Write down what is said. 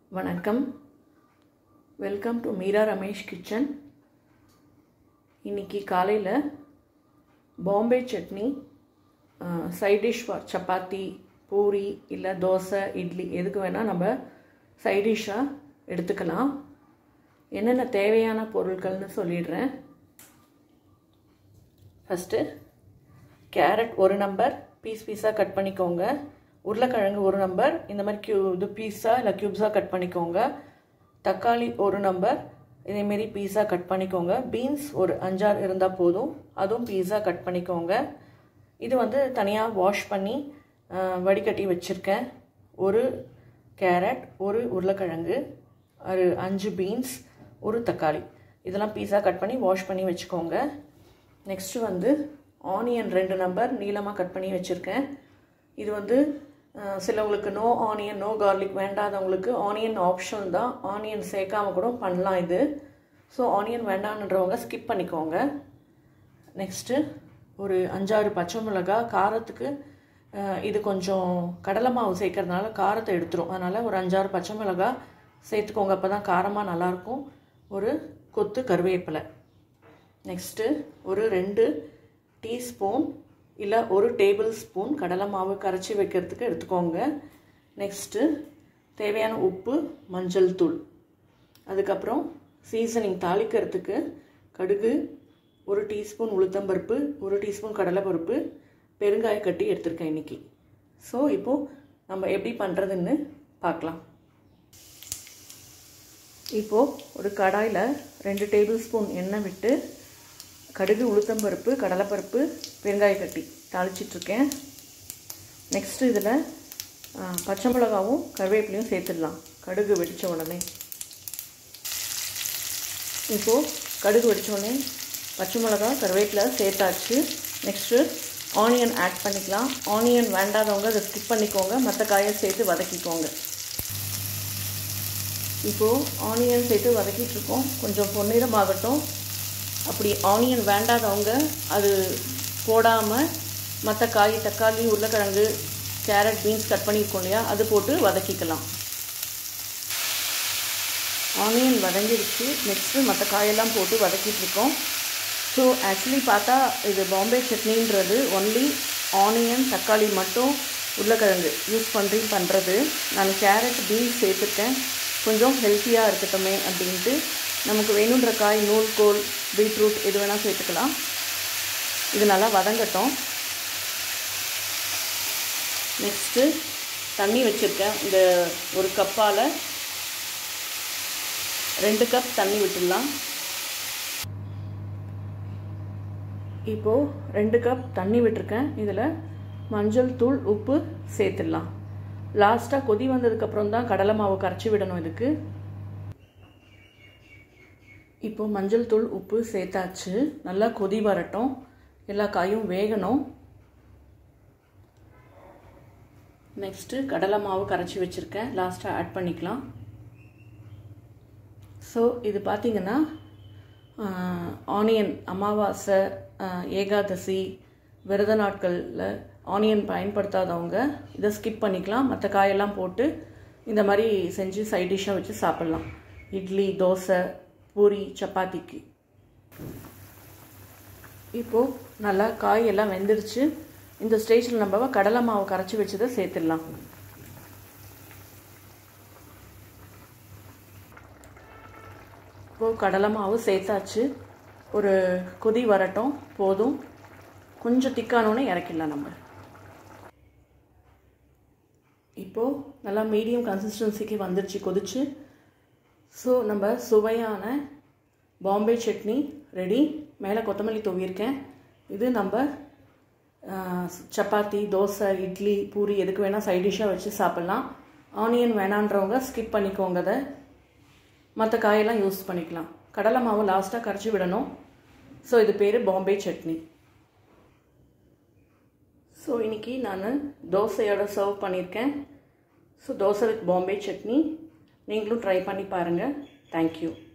வணக்கம் welcome to Meera Ramesh kitchen இன்னைக்கு காலையில் பாம்பே சட்னி சைட் டிஷ் சப்பாத்தி பூரி இல்லை தோசை இட்லி எதுக்கு வேணால் நம்ம சைட் டிஷ்ஷாக எடுத்துக்கலாம் என்னென்ன தேவையான பொருட்கள்னு சொல்லிடுறேன் ஃபஸ்ட்டு கேரட் ஒரு நம்பர் பீஸ் பீஸாக கட் பண்ணிக்கோங்க உருளைக்கிழங்கு ஒரு நம்பர் இந்த மாதிரி க்யூ இது பீஸாக இல்லை க்யூப்ஸாக கட் பண்ணிக்கோங்க தக்காளி ஒரு நம்பர் இதேமாரி பீஸாக கட் பண்ணிக்கோங்க பீன்ஸ் ஒரு அஞ்சாறு இருந்தால் போதும் அதுவும் பீஸாக கட் பண்ணிக்கோங்க இது வந்து தனியாக வாஷ் பண்ணி வடிகட்டி வச்சுருக்கேன் ஒரு கேரட் ஒரு உருளைக்கிழங்கு ஒரு அஞ்சு பீன்ஸ் ஒரு தக்காளி இதெல்லாம் பீஸாக கட் பண்ணி வாஷ் பண்ணி வச்சுக்கோங்க நெக்ஸ்ட்டு வந்து ஆனியன் ரெண்டு நம்பர் நீளமாக கட் பண்ணி வச்சுருக்கேன் இது வந்து சிலவங்களுக்கு நோ ஆனியன் நோ கார்லிக் வேண்டாதவங்களுக்கு ஆனியன் ஆப்ஷன் தான் ஆனியன் சேர்க்காம கூட பண்ணலாம் இது ஸோ ஆனியன் வேண்டான்றவங்க ஸ்கிப் பண்ணிக்கோங்க நெக்ஸ்ட்டு ஒரு அஞ்சாறு பச்சை மிளகா காரத்துக்கு இது கொஞ்சம் கடலை மாவு சேர்க்கறதுனால காரத்தை எடுத்துரும் அதனால் ஒரு அஞ்சாறு பச்சை மிளகா சேர்த்துக்கோங்க அப்போ தான் காரமாக நல்லாயிருக்கும் ஒரு கொத்து கருவேப்பிலை நெக்ஸ்ட்டு ஒரு ரெண்டு டீஸ்பூன் இல்லை ஒரு டேபிள் ஸ்பூன் கடலை மாவு கரைச்சி வைக்கிறதுக்கு எடுத்துக்கோங்க நெக்ஸ்ட்டு தேவையான உப்பு மஞ்சள் தூள் அதுக்கப்புறம் சீசனிங் தாளிக்கிறதுக்கு கடுகு ஒரு டீஸ்பூன் உளுத்தம்பருப்பு ஒரு டீஸ்பூன் கடலைப்பருப்பு பெருங்காய கட்டி எடுத்திருக்கேன் இன்றைக்கி ஸோ இப்போது நம்ம எப்படி பண்ணுறதுன்னு பார்க்கலாம் இப்போது ஒரு கடாயில் ரெண்டு டேபிள் ஸ்பூன் எண்ணெய் விட்டு கடுகு உளுத்தம்பருப்பு கடலைப்பருப்பு பெருங்காய கட்டி தாளிச்சிட்ருக்கேன் நெக்ஸ்ட்டு இதில் பச்சை மிளகாவும் கருவேப்பிலையும் சேர்த்துடலாம் கடுகு வெடித்த உடனே இப்போது கடுகு வெடித்த உடனே பச்சை மிளகா கருவேப்பிலை சேர்த்தாச்சு நெக்ஸ்ட்டு ஆனியன் ஆட் பண்ணிக்கலாம் ஆனியன் வேண்டாதவங்க அதை ஸ்கிப் பண்ணிக்கோங்க மற்ற காயை சேர்த்து வதக்கிக்கோங்க இப்போது ஆனியன் சேர்த்து வதக்கிட்டுருக்கோம் கொஞ்சம் பொன்னிறமாகட்டும் அப்படி ஆனியன் வேண்டாதவங்க அது போடாமல் மற்ற காய் தக்காளி உருளைக்கிழங்கு கேரட் பீன்ஸ் கட் பண்ணியிருக்கோம் இல்லையா அது போட்டு வதக்கிக்கலாம் ஆனியன் வதங்கிடுச்சு நெக்ஸ்ட்டு மற்ற காயெல்லாம் போட்டு வதக்கிட்டுருக்கோம் ஸோ ஆக்சுவலி பார்த்தா இது பாம்பே சட்னின்றது ஒன்லி ஆனியன் தக்காளி மட்டும் உருளைக்கிழங்கு யூஸ் பண்ணி பண்ணுறது நான் கேரட் பீன்ஸ் சேர்த்துருக்கேன் கொஞ்சம் ஹெல்த்தியாக இருக்கட்டுமே அப்படின்ட்டு நமக்கு வேணுன்ற காய் நூல்கோல் பீட்ரூட் எது வேணால் சேர்த்துக்கலாம் இது நல்லா வதங்கட்டும் நெக்ஸ்ட்டு தண்ணி வச்சுருக்கேன் இந்த ஒரு கப்பால் ரெண்டு கப் தண்ணி விட்டுடலாம் இப்போது ரெண்டு கப் தண்ணி விட்டுருக்கேன் இதில் மஞ்சள் தூள் உப்பு சேர்த்துடலாம் லாஸ்ட்டாக கொதி வந்ததுக்கப்புறம் தான் கடலை மாவு கரைச்சி விடணும் இதுக்கு இப்போது மஞ்சள் தூள் உப்பு சேர்த்தாச்சு நல்லா கொதி வரட்டும் எல்லா காயும் வேகணும் நெக்ஸ்ட்டு கடலை மாவு கரைச்சி வச்சுருக்கேன் லாஸ்ட்டாக ஆட் பண்ணிக்கலாம் ஸோ இது பார்த்திங்கன்னா ஆனியன் அமாவாசை ஏகாதசி விரத நாட்களில் ஆனியன் பயன்படுத்தாதவங்க இதை ஸ்கிப் பண்ணிக்கலாம் மற்ற காயெல்லாம் போட்டு இந்த மாதிரி செஞ்சு சைட் டிஷ்ஷாக வச்சு சாப்பிட்லாம் இட்லி தோசை பூரி சப்பாத்திக்கு இப்போது நல்லா காய் எல்லாம் வெந்துருச்சு இந்த ஸ்டேஜில் நம்ம கடலை மாவு கரைச்சி வச்சதை சேர்த்துடலாம் இப்போது கடலை மாவு சேர்த்தாச்சு ஒரு கொதி வரட்டும் போதும் கொஞ்சம் திக்கானோன்னே இறக்கிடலாம் நம்ம இப்போது நல்லா மீடியம் கன்சிஸ்டன்சிக்கு வந்துருச்சு கொதிச்சு ஸோ நம்ம சுவையான பாம்பே சட்னி ரெடி மேலே கொத்தமல்லி தூவியிருக்கேன் இது நம்ம சப்பாத்தி தோசை இட்லி பூரி எதுக்கு வேணால் சைட் டிஷ்ஷாக வச்சு சாப்பிட்லாம் ஆனியன் வேணான்றவங்க ஸ்கிப் பண்ணிக்கோங்க அதை மற்ற காயெல்லாம் யூஸ் பண்ணிக்கலாம் கடலை மாவு லாஸ்ட்டாக கரைச்சி விடணும் ஸோ இது பேர் பாம்பே சட்னி ஸோ இன்றைக்கி நான் தோசையோட சர்வ் பண்ணியிருக்கேன் ஸோ தோசை வித் பாம்பே சட்னி நீங்களும் ட்ரை பண்ணி பாருங்கள் தேங்க்யூ